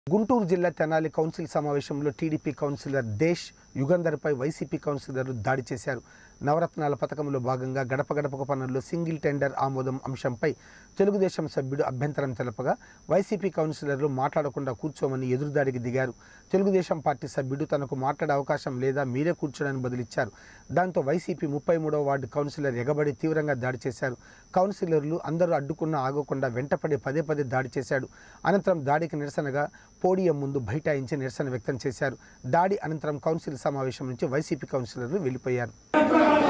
గుంటూరు జిల్లా తెనాలి కౌన్సిల్ సమావేశంలో TDP councillor Desh యుగంధర్పై వైసీపీ కౌన్సిలర్లు దాడి చేశారు నవరత్నాల పథకంలో భాగంగా గడప గడపకు పనుల్లో సింగిల్ టెండర్ ఆమోదం అంశంపై తెలుగుదేశం సభ్యుడు అభ్యంతరం తెలపగా వైసీపీ కౌన్సిలర్లు మాట్లాడకుండా కూర్చోమని ఎదురుదాడికి దిగారు తెలుగుదేశం పార్టీ సభ్యుడు తనకు మాట్లాడే అవకాశం లేదా మీరే కూర్చోడని బదులిచ్చారు దాంతో వైసీపీ ముప్పై మూడవ వార్డు కౌన్సిలర్ ఎగబడి తీవ్రంగా దాడి చేశారు కౌన్సిలర్లు అందరూ అడ్డుకున్నా ఆగకుండా వెంటపడి పదే పదే దాడి చేశాడు అనంతరం దాడికి నిరసనగా పోడియం ముందు బైఠాయించి నిరసన వ్యక్తం చేశారు దాడి అనంతరం కౌన్సిల్ సమావేశం నుంచి వైసీపీ కౌన్సిలర్లు వెళ్ళిపోయారు